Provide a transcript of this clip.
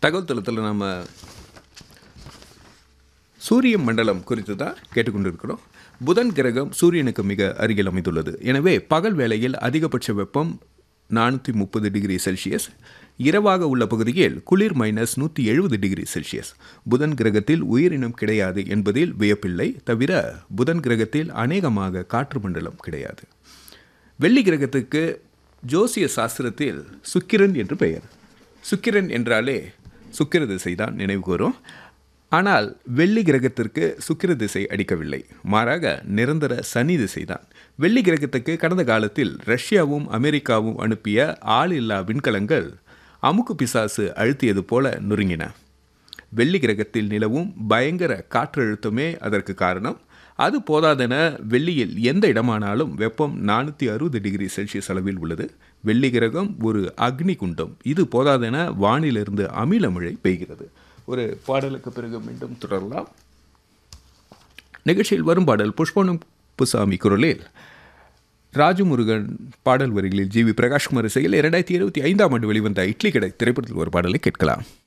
தகவல் தளத்தில் நம்ம சூரிய மண்டலம் குறித்து தான் கேட்டுக்கொண்டிருக்கிறோம் புதன் கிரகம் சூரியனுக்கு மிக அருகில் அமைந்துள்ளது எனவே பகல் வேளையில் அதிகபட்ச வெப்பம் நானூற்றி முப்பது டிகிரி செல்சியஸ் இரவாக உள்ள பகுதியில் குளிர் மைனஸ் நூற்றி எழுபது டிகிரி செல்சியஸ் புதன் கிரகத்தில் உயிரினம் கிடையாது என்பதில் வியப்பில்லை தவிர புதன் கிரகத்தில் அநேகமாக காற்று மண்டலம் கிடையாது வெள்ளி கிரகத்துக்கு ஜோசிய சாஸ்திரத்தில் சுக்கிரன் என்று பெயர் சுக்கிரன் என்றாலே சுக்கிர திசை தான் நினைவு கூறும் ஆனால் வெள்ளி கிரகத்திற்கு சுக்கிர திசை அடிக்கவில்லை மாறாக நிரந்தர சனி திசை தான் வெள்ளி கிரகத்துக்கு கடந்த காலத்தில் ரஷ்யாவும் அமெரிக்காவும் அனுப்பிய ஆள் இல்லா விண்கலங்கள் அமுக்கு பிசாசு அழுத்தியது போல நொறுங்கின வெள்ளி கிரகத்தில் நிலவும் பயங்கர காற்றழுத்தமே அதற்கு காரணம் அது போதாதென வெள்ளியில் எந்த இடமானாலும் வெப்பம் நானூற்றி அறுபது டிகிரி செல்சியஸ் அளவில் உள்ளது வெள்ளி கிரகம் ஒரு அக்னி குண்டம் இது போதாதென வானிலிருந்து அமில மழை பெய்கிறது ஒரு பாடலுக்கு பிறகு மீண்டும் தொடரலாம் நிகழ்ச்சியில் வரும் பாடல் புஷ்பனம் புசாமி குரலில் ராஜமுருகன் பாடல் வரிகளில் ஜி வி பிரகாஷ்குமார் இசையில் இரண்டாயிரத்தி இருபத்தி ஐந்தாம் ஆண்டு வெளிவந்த இட்லி கடை திரைப்படத்தில் ஒரு பாடலை கேட்கலாம்